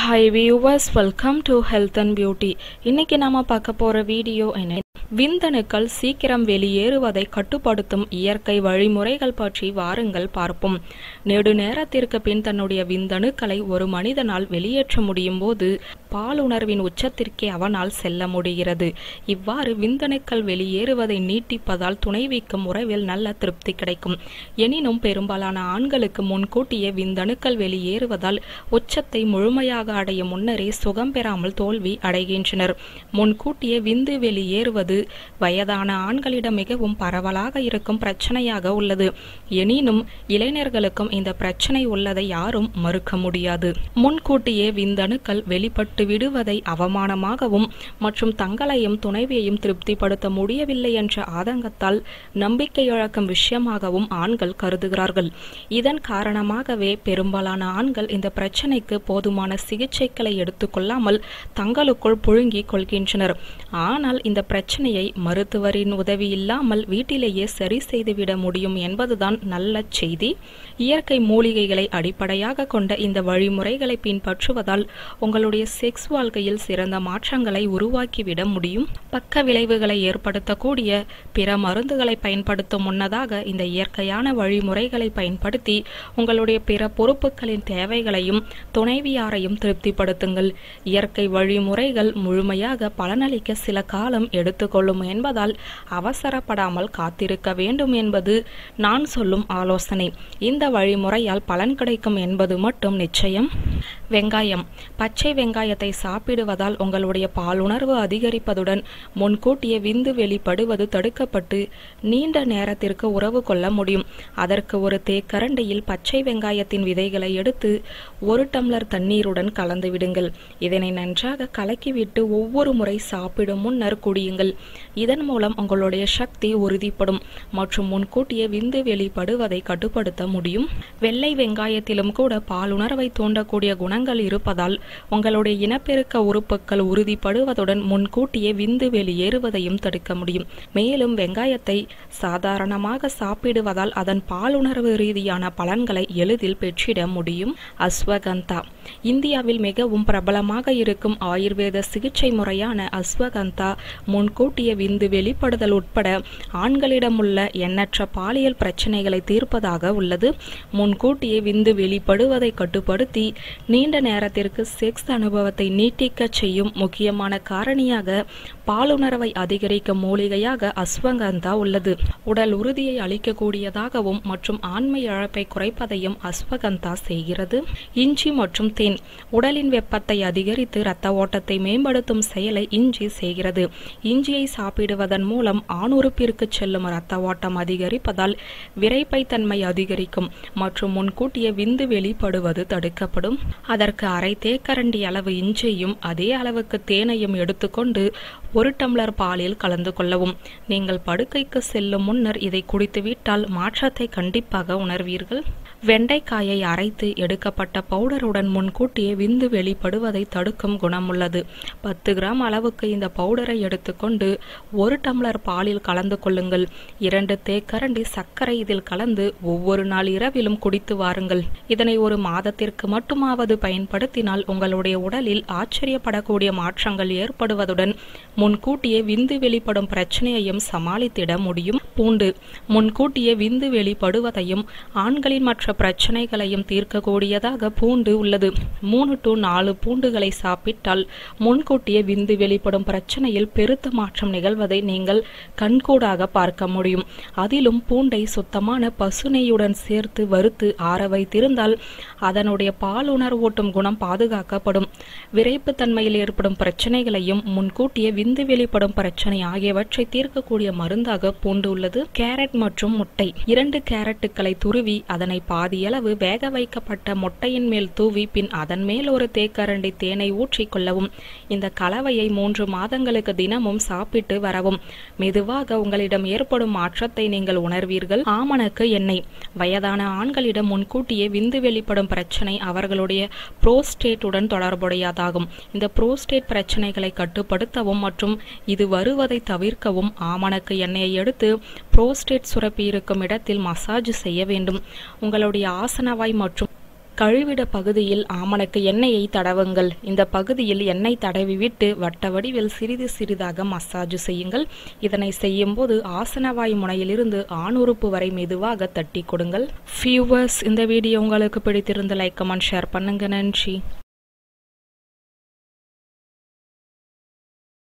hi viewers welcome to health and beauty இன்னைக்கு நாம பார்க்க போற வீடியோ என்ன விந்தணுக்கள் சீக்கிரம் வெளியேறுவதை கட்டுப்படுத்தும் இயற்கை வழிமுறைகள் பற்றி வாருங்கள் பார்ப்போம் நெடு நேரத்திற்கு பின் தன்னுடைய விந்தணுக்களை ஒரு மனிதனால் வெளியேற்ற முடியும் போது பாலுணர்வின் உச்சத்திற்கே அவனால் செல்ல முடிகிறது இவ்வாறு விந்தணுக்கள் வெளியேறுவதை நீட்டிப்பதால் துணைவிக்கும் உறவில் நல்ல திருப்தி கிடைக்கும் எனினும் பெரும்பாலான ஆண்களுக்கு முன்கூட்டியே விந்தணுக்கள் வெளியேறுவதால் உச்சத்தை முழுமையாக அடையும் முன்னரே சுகம் பெறாமல் தோல்வி அடைகின்றனர் முன்கூட்டியே விந்து வெளியேறுவது வயதான ஆண்களிடம் மிகவும் பரவலாக இருக்கும் பிரச்சனையாக உள்ளது எனினும் இளைஞர்களுக்கும் இந்த பிரச்சனை உள்ளதை யாரும் மறுக்க முடியாது முன்கூட்டியே விந்தணுக்கள் வெளிப்பட்டு விடுவதை அவமானமாகவும் மற்றும் தங்களையும் துணைவியையும் திருப்திப்படுத்த முடியவில்லை என்ற ஆதங்கத்தால் நம்பிக்கை இழக்கும் விஷயமாகவும் ஆண்கள் கருதுகிறார்கள் இதன் காரணமாகவே பெரும்பாலான ஆண்கள் இந்த பிரச்சனைக்கு போதுமான சிகிச்சைகளை எடுத்துக்கொள்ளாமல் தங்களுக்குள் புழுங்கிக் கொள்கின்றனர் ஆனால் இந்த பிரச்சனையை மருத்துவரின் உதவி இல்லாமல் வீட்டிலேயே சரி செய்துவிட முடியும் என்பதுதான் நல்ல செய்தி இயற்கை மூலிகைகளை அடிப்படையாக கொண்ட இந்த வழிமுறைகளை பின்பற்றுவதால் உங்களுடைய செக்ஸ் வாழ்க்கையில் சிறந்த மாற்றங்களை உருவாக்கிவிட முடியும் பக்க விளைவுகளை ஏற்படுத்தக்கூடிய பிற மருந்துகளை பயன்படுத்தும் முன்னதாக இந்த இயற்கையான வழிமுறைகளை பயன்படுத்தி உங்களுடைய பிற பொறுப்புகளின் தேவைகளையும் துணைவியாரையும் திருப்திப்படுத்துங்கள் இயற்கை வழிமுறைகள் முழுமையாக பலனளிக்க சில காலம் எடுத்துக்கொள்ளும் என்பதால் அவசரப்படாமல் காத்திருக்க வேண்டும் என்பது நான் சொல்லும் ஆலோசனை இந்த வழிமுறையால் பலன் கிடைக்கும் என்பது மட்டும் நிச்சயம் வெங்காயம் பச்சை வெங்காயத்தை சாப்பிடுவதால் உங்களுடைய பாலுணர்வு அதிகரிப்பதுடன் முன்கூட்டிய விந்து வெளிப்படுவது தடுக்கப்பட்டு நீண்ட நேரத்திற்கு உறவு கொள்ள முடியும் அதற்கு ஒரு தேக்கரண்டியில் பச்சை வெங்காயத்தின் விதைகளை எடுத்து ஒரு டம்ளர் தண்ணீருடன் கலந்து விடுங்கள் இதனை நன்றாக கலக்கிவிட்டு ஒவ்வொரு முறை சாப்பிடும் முன்னர் குடியுங்கள் இதன் மூலம் உங்களுடைய சக்தி உறுதிப்படும் மற்றும் முன்கூட்டிய விந்து வெளிப்படுவதை கட்டுப்படுத்த முடியும் வெள்ளை வெங்காயத்திலும் கூட பாலுணர்வை தூண்டக்கூடிய குணங்கள் இருப்பதால் உங்களுடைய இனப்பெருக்க உறுப்புகள் உறுதிப்படுவதுடன் முன்கூட்டியே விந்து வெளியேறுவதையும் தடுக்க முடியும் மேலும் வெங்காயத்தை சாதாரணமாக சாப்பிடுவதால் அதன் பாலுணர்வு ரீதியான பலன்களை எளிதில் பெற்றிட முடியும் அஸ்வகந்தா இந்தியாவில் மிகவும் பிரபலமாக இருக்கும் ஆயுர்வேத சிகிச்சை முறையான அஸ்வகந்தா முன்கூட்டிய விந்து வெளிப்படுதல் உட்பட ஆண்களிடமுள்ள எண்ணற்ற பாலியல் பிரச்சனைகளை தீர்ப்பதாக உள்ளது முன்கூட்டியே விந்து வெளிப்படுவதை கட்டுப்படுத்தி நீண்ட நேரத்திற்கு செக்ஸ் அனுபவத்தை நீட்டிக்க செய்யும் முக்கியமான காரணியாக பாலுணர்வை அதிகரிக்கும் மூலிகையாக அஸ்வகந்தா உள்ளது உடல் உறுதியை அளிக்கக்கூடியதாகவும் மற்றும் ஆண்மை இழப்பை குறைப்பதையும் அஸ்வகந்தா செய்கிறது இஞ்சி மற்றும் தேன் உடலின் வெப்பத்தை அதிகரித்து இரத்த ஓட்டத்தை மேம்படுத்தும் செயலை இஞ்சி செய்கிறது இஞ்சியை சாப்பிடுவதன் மூலம் ஆணுறுப்பிற்கு செல்லும் இரத்த ஓட்டம் அதிகரிப்பதால் விரைப்பை தன்மை அதிகரிக்கும் மற்றும் முன்கூட்டிய விந்து வெளிப்படுவது தடுக்கப்படும் அதற்கு அரை தேக்கரண்டி அளவு இஞ்சியும் அதே அளவுக்கு தேனையும் எடுத்துக்கொண்டு ஒரு டம்ளர் பாலில் கலந்து கொள்ளவும் நீங்கள் படுக்கைக்கு செல்லும் முன்னர் இதை குடித்துவிட்டால் மாற்றத்தை கண்டிப்பாக உணர்வீர்கள் வெண்டைக்காயை அரைத்து எடுக்கப்பட்ட பவுடருடன் முன்கூட்டியே விந்து வெளிப்படுவதை தடுக்கும் குணமுள்ளது பத்து கிராம் அளவுக்கு இந்த பவுடரை எடுத்துக்கொண்டு ஒரு டம்ளர் பாலில் கலந்து கொள்ளுங்கள் இரண்டு தேக்கரண்டி சர்க்கரை இதில் கலந்து ஒவ்வொரு நாள் இரவிலும் குடித்து வாருங்கள் இதனை ஒரு மாதத்திற்கு மட்டுமாவது பயன்படுத்தினால் உங்களுடைய உடலில் ஆச்சரியப்படக்கூடிய மாற்றங்கள் ஏற்படுவதுடன் முன்கூட்டியே விந்து வெளிப்படும் பிரச்சனையையும் சமாளித்திட முடியும் பூண்டு முன்கூட்டியே விந்து வெளிப்படுவதையும் ஆண்களின் மற்ற பிரச்சனைகளையும் தீர்க்கக்கூடியதாக பூண்டு உள்ளது மூணு டு நாலு பூண்டுகளை சாப்பிட்டால் முன்கூட்டியே விந்து வெளிப்படும் பிரச்சனையில் பெருத்த மாற்றம் நிகழ்வதை நீங்கள் கண்கூடாக பார்க்க முடியும் அதிலும் பூண்டை சுத்தமான பசுனையுடன் சேர்த்து வறுத்து ஆற வைத்திருந்தால் அதனுடைய பால் உணர்வூட்டும் குணம் பாதுகாக்கப்படும் விரைப்பு தன்மையில் ஏற்படும் பிரச்சனைகளையும் முன்கூட்டியே விந்து வெளிப்படும் பிரச்சனை ஆகியவற்றை தீர்க்கக்கூடிய மருந்தாக பூண்டு உள்ளது கேரட் மற்றும் முட்டை இரண்டு கேரட்டுகளை துருவி அதனை பாதியளவு வேக வைக்கப்பட்ட முட்டையின் மேல் தூவி பின் அதன் மேல் ஒரு தேக்கரண்டி தேனை ஊற்றிக் கொள்ளவும் இந்த கலவையை மூன்று மாதங்களுக்கு தினமும் சாப்பிட்டு வரவும் மெதுவாக உங்களிடம் ஏற்படும் மாற்றத்தை நீங்கள் உணர்வீர்கள் ஆமணக்கு எண்ணெய் வயதான ஆண்களிடம் முன்கூட்டியே விந்து வெளிப்படும் பிரச்சனை அவர்களுடைய புரோஸ்டேட்டுடன் தொடர்புடையதாகும் இந்த புரோஸ்டேட் பிரச்சனைகளை கட்டுப்படுத்தவும் மற்றும் இது வருவதை தவிர்க்கவும் ஆமணக்கு எண்ணெயை எடுத்து புரோஸ்டேட் சுரப்பி இருக்கும் இடத்தில் மசாஜ் செய்ய வேண்டும் உங்களுடைய ஆசனவாய் மற்றும் கழிவிட பகுதியில் ஆமணக்கு எண்ணெயை தடவுங்கள் இந்த பகுதியில் எண்ணெய் தடவி விட்டு வட்ட வடிவில் சிறிது சிறிதாக மசாஜ் செய்யுங்கள் இதனை செய்யும் போது ஆசனவாய் முனையிலிருந்து ஆணுறுப்பு வரை மெதுவாக தட்டி கொடுங்கள் ஃபியூவர்ஸ் இந்த வீடியோ உங்களுக்கு பிடித்திருந்த லைக் கமெண்ட் ஷேர் பண்ணுங்க நன்றி